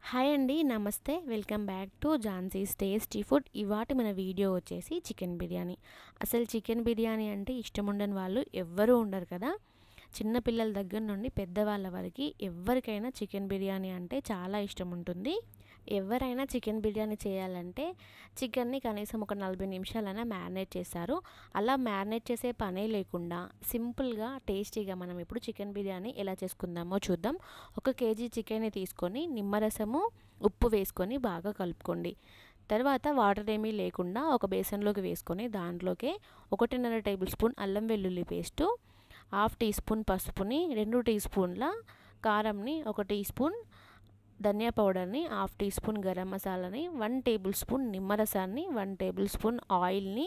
hi అండి నమస్తే welcome back to Jhansi's tasty food ఇవాటి మన వీడియో వచ్చేసి చికెన్ బిర్యానీ అసలు చికెన్ బిర్యానీ అంటే ఇష్టం ఉండని వాళ్ళు ఎవ్వరూ ఉండరు కదా చిన్నపిల్లల దగ్గర నుండి పెద్దవాళ్ళ వరకు ఎవరికైనా చికెన్ బిర్యానీ అంటే చాలా ఇష్టం ఉంటుంది ఎవరైనా చికెన్ బిర్యానీ చేయాలంటే చికెన్ని కనీసం ఒక నలభై నిమిషాలైనా మ్యారినేట్ చేస్తారు అలా మ్యారినేట్ చేసే పనే లేకుండా సింపుల్గా టేస్టీగా మనం ఇప్పుడు చికెన్ బిర్యానీ ఎలా చేసుకుందామో చూద్దాం ఒక కేజీ చికెన్ని తీసుకొని నిమ్మరసము ఉప్పు వేసుకొని బాగా కలుపుకోండి తర్వాత వాటర్ ఏమీ లేకుండా ఒక బేసన్లోకి వేసుకొని దాంట్లోకి ఒకటిన్నర టేబుల్ స్పూన్ అల్లం వెల్లుల్లి పేస్టు హాఫ్ టీ స్పూన్ పసుపుని రెండు టీ స్పూన్ల కారంని ఒక టీ స్పూన్ ధనియా పౌడర్ని హాఫ్ టీ స్పూన్ గరం మసాలాని వన్ టేబుల్ స్పూన్ నిమ్మరసాన్ని వన్ టేబుల్ స్పూన్ ఆయిల్ని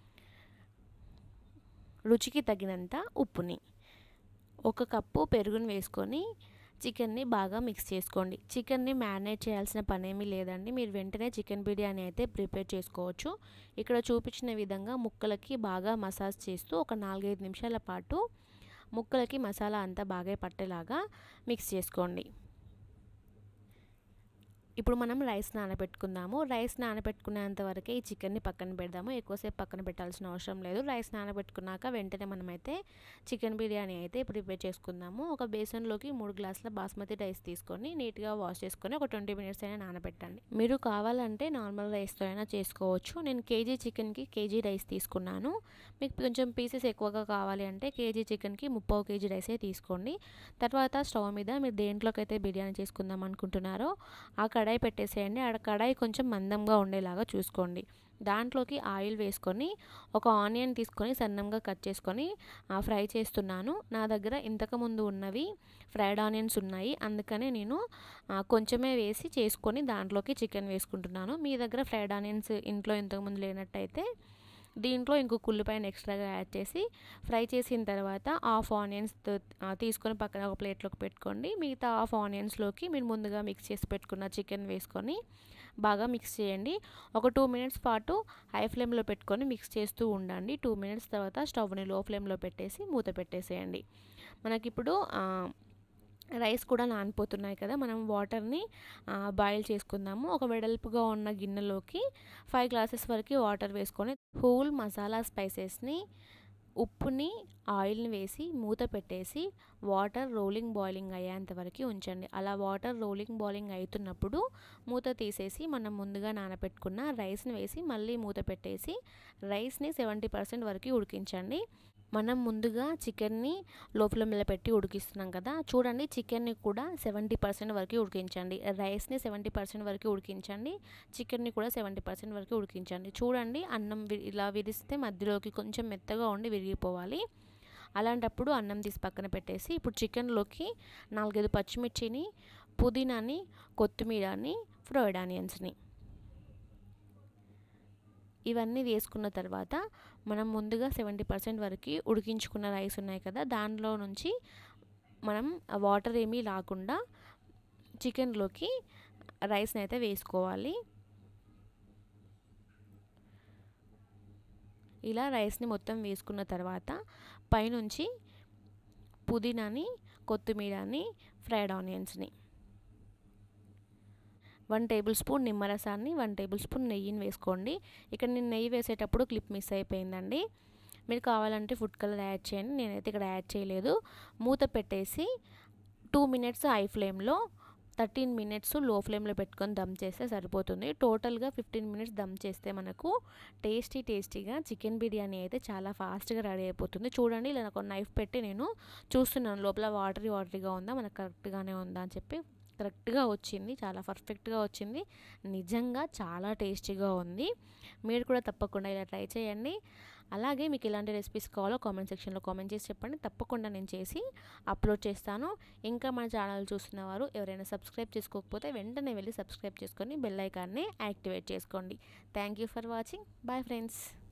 రుచికి తగినంత ఉప్పుని ఒక కప్పు పెరుగుని వేసుకొని చికెన్ని బాగా మిక్స్ చేసుకోండి చికెన్ని మ్యారినేట్ చేయాల్సిన పనేమీ లేదండి మీరు వెంటనే చికెన్ బిర్యానీ అయితే ప్రిపేర్ చేసుకోవచ్చు ఇక్కడ చూపించిన విధంగా ముక్కలకి బాగా మసాజ్ చేస్తూ ఒక నాలుగైదు నిమిషాల పాటు ముక్కలకి మసాలా అంతా బాగా పట్టేలాగా మిక్స్ చేసుకోండి ఇప్పుడు మనం రైస్ నానబెట్టుకుందాము రైస్ నానబెట్టుకునేంత వరకే ఈ చికెన్ని పక్కన పెడదాము ఎక్కువసేపు పక్కన పెట్టాల్సిన అవసరం లేదు రైస్ నానబెట్టుకున్నాక వెంటనే మనమైతే చికెన్ బిర్యానీ అయితే ప్రిపేర్ చేసుకుందాము ఒక బేసన్లోకి మూడు గ్లాసుల బాస్మతి రైస్ తీసుకొని నీట్గా వాష్ చేసుకొని ఒక ట్వంటీ మినిట్స్ అయినా నానబెట్టండి మీరు కావాలంటే నార్మల్ రైస్తో అయినా చేసుకోవచ్చు నేను కేజీ చికెన్కి కేజీ రైస్ తీసుకున్నాను మీకు కొంచెం పీసెస్ ఎక్కువగా కావాలి అంటే కేజీ చికెన్కి ముప్పై కేజీ రైసే తీసుకోండి తర్వాత స్టవ్ మీద మీరు దేంట్లోకి అయితే బిర్యానీ చేసుకుందాం అనుకుంటున్నారో ఆ కడాయి పెట్టేసేయండి ఆ కడాయి కొంచెం మందంగా ఉండేలాగా చూసుకోండి దాంట్లోకి ఆయిల్ వేసుకొని ఒక ఆనియన్ తీసుకొని సన్నంగా కట్ చేసుకొని ఫ్రై చేస్తున్నాను నా దగ్గర ఇంతకుముందు ఉన్నవి ఫ్రైడ్ ఆనియన్స్ ఉన్నాయి అందుకనే నేను కొంచెమే వేసి చేసుకొని దాంట్లోకి చికెన్ వేసుకుంటున్నాను మీ దగ్గర ఫ్రైడ్ ఆనియన్స్ ఇంట్లో ఇంతకుముందు లేనట్టయితే దీంట్లో ఇంకొక ఉల్లిపాయను ఎక్స్ట్రాగా యాడ్ చేసి ఫ్రై చేసిన తర్వాత హాఫ్ ఆనియన్స్ తీసుకొని పక్కన ఒక ప్లేట్లోకి పెట్టుకోండి మిగతా హాఫ్ ఆనియన్స్లోకి మీరు ముందుగా మిక్స్ చేసి పెట్టుకున్న చికెన్ వేసుకొని బాగా మిక్స్ చేయండి ఒక టూ మినిట్స్ పాటు హై ఫ్లేమ్లో పెట్టుకొని మిక్స్ చేస్తూ ఉండండి టూ మినిట్స్ తర్వాత స్టవ్ని లో ఫ్లేమ్లో పెట్టేసి మూత పెట్టేసేయండి మనకిప్పుడు రైస్ కూడా నానిపోతున్నాయి కదా మనం వాటర్ని బాయిల్ చేసుకుందాము ఒక వెడల్పుగా ఉన్న గిన్నెలోకి ఫైవ్ గ్లాసెస్ వరకు వాటర్ వేసుకొని హోల్ మసాలా స్పైసెస్ని ఉప్పుని ఆయిల్ని వేసి మూత పెట్టేసి వాటర్ రోలింగ్ బాయిలింగ్ అయ్యేంత వరకు ఉంచండి అలా వాటర్ రోలింగ్ బాయిలింగ్ అవుతున్నప్పుడు మూత తీసేసి మనం ముందుగా నానబెట్టుకున్న రైస్ని వేసి మళ్ళీ మూత పెట్టేసి రైస్ని సెవెంటీ పర్సెంట్ వరకు ఉడికించండి మనం ముందుగా చికెన్ని లో ఫ్లేమ్లో పెట్టి ఉడికిస్తున్నాం కదా చూడండి చికెన్ని కూడా సెవెంటీ పర్సెంట్ వరకు ఉడికించండి రైస్ని సెవెంటీ పర్సెంట్ వరకు ఉడికించండి చికెన్ని కూడా సెవెంటీ పర్సెంట్ వరకు ఉడికించండి చూడండి అన్నం ఇలా విరిస్తే మధ్యలోకి కొంచెం మెత్తగా ఉండి విరిగిపోవాలి అలాంటప్పుడు అన్నం తీసి పక్కన పెట్టేసి ఇప్పుడు చికెన్లోకి నాలుగైదు పచ్చిమిర్చిని పుదీనాని కొత్తిమీరని ఫ్రైడ్ ఆనియన్స్ని ఇవన్నీ వేసుకున్న తర్వాత మనం ముందుగా సెవెంటీ పర్సెంట్ వరకు ఉడికించుకున్న రైస్ ఉన్నాయి కదా దానిలో నుంచి మనం వాటర్ ఏమీ రాకుండా చికెన్లోకి రైస్ని అయితే వేసుకోవాలి ఇలా రైస్ని మొత్తం వేసుకున్న తర్వాత పైనుంచి పుదీనాని కొత్తిమీరని ఫ్రైడ్ ఆనియన్స్ని వన్ టేబుల్ స్పూన్ నిమ్మరసాన్ని వన్ టేబుల్ స్పూన్ నెయ్యిని వేసుకోండి ఇక్కడ నేను నెయ్యి వేసేటప్పుడు క్లిప్ మిస్ అయిపోయిందండి మీరు కావాలంటే ఫుడ్ కలర్ యాడ్ చేయండి నేనైతే ఇక్కడ యాడ్ చేయలేదు మూత పెట్టేసి టూ మినిట్స్ హై ఫ్లేమ్లో థర్టీన్ మినిట్స్ లో ఫ్లేమ్లో పెట్టుకొని దమ్ చేస్తే సరిపోతుంది టోటల్గా ఫిఫ్టీన్ మినిట్స్ దమ్ చేస్తే మనకు టేస్టీ టేస్టీగా చికెన్ బిర్యానీ అయితే చాలా ఫాస్ట్గా రెడీ అయిపోతుంది చూడండి ఇలా ఒక నైఫ్ పెట్టి నేను చూస్తున్నాను లోపల వాటరీ వాటరీగా ఉందా మనకు కరెక్ట్గానే ఉందా అని చెప్పి కరెక్ట్గా వచ్చింది చాలా పర్ఫెక్ట్గా వచ్చింది నిజంగా చాలా టేస్టీగా ఉంది మీరు కూడా తప్పకుండా ఇలా ట్రై చేయండి అలాగే మీకు ఎలాంటి రెసిపీస్ కావాలో కామెంట్ సెక్షన్లో కామెంట్ చేసి చెప్పండి తప్పకుండా నేను చేసి అప్లోడ్ చేస్తాను ఇంకా మన ఛానల్ చూస్తున్న వారు ఎవరైనా సబ్స్క్రైబ్ చేసుకోకపోతే వెంటనే వెళ్ళి సబ్స్క్రైబ్ చేసుకొని బెల్ ఐకాన్ని యాక్టివేట్ చేసుకోండి thank you for watching bye friends